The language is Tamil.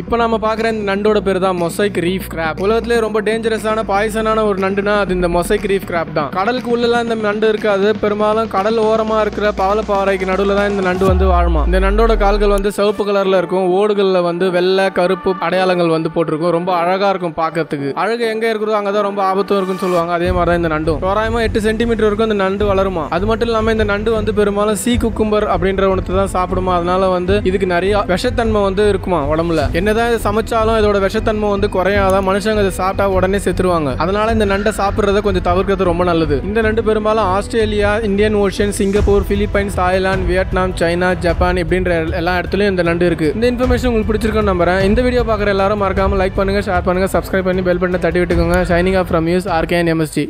இப்போ நம்ம பார்க்குற இந்த நண்டோட பேர் தான் மொசைக் ரீஃப் கிராப் உலகத்திலே ரொம்ப டேஞ்சரஸான பாய்சனான ஒரு நண்டுனா அது இந்த மொசைக் ரீஃப் கிராப் தான் கடலுக்கு உள்ளலாம் இந்த நண்டு இருக்காது பெரும்பாலும் கடல் ஓரமா இருக்கிற பவளப்பாறைக்கு நடுவில் தான் இந்த நண்டு வந்து வாழுமா இந்த நண்டோட கால்கள் வந்து சிவப்பு கலர்ல இருக்கும் ஓடுகள்ல வந்து வெள்ளை கருப்பு அடையாளங்கள் வந்து போட்டிருக்கும் ரொம்ப அழகா இருக்கும் பார்க்கறதுக்கு அழகு எங்க இருக்குதோ அங்கதான் ரொம்ப ஆபத்தும் இருக்குன்னு சொல்லுவாங்க அதே மாதிரி தான் இந்த நண்டும் தோராயமா எட்டு சென்டிமீட்டர் இருக்கும் இந்த நண்டு வளருமா அது மட்டும் இல்லாம இந்த நண்டு வந்து பெரும்பாலும் சீ குக்கும்பர் அப்படின்ற ஒன்று தான் சாப்பிடுமா அதனால வந்து இதுக்கு நிறைய விஷத்தன்மை வந்து இருக்குமா உடம்புல என்னதான் இது சமைச்சாலும் இதோட விஷத்தன்மை வந்து குறையாதான் மனுஷங்க இதை சாப்பிட்டா உடனே செத்துருவாங்க அதனால இந்த நண்டை சாப்பிட்றத கொஞ்சம் தவிர்க்கிறது ரொம்ப நல்லது இந்த நண்டு பெரும்பாலும் Australia Indian Ocean Singapore Philippines Thailand Vietnam China Japan இப்படின்ற எல்லா இடத்துலயும் இந்த நண்டு இருக்கு இந்த இன்ஃபர்மேஷன் உங்களுக்கு பிடிச்சிருக்குன்னு நம்புறேன் இந்த வீடியோ பார்க்குற எல்லாரும் மறக்காம லைக் பண்ணுங்க ஷேர் பண்ணுங்க சப்ஸ்கிரைப் பண்ணி பெல் பட்டனை தட்டி விட்டுக்கோங்க shining off from us RK MST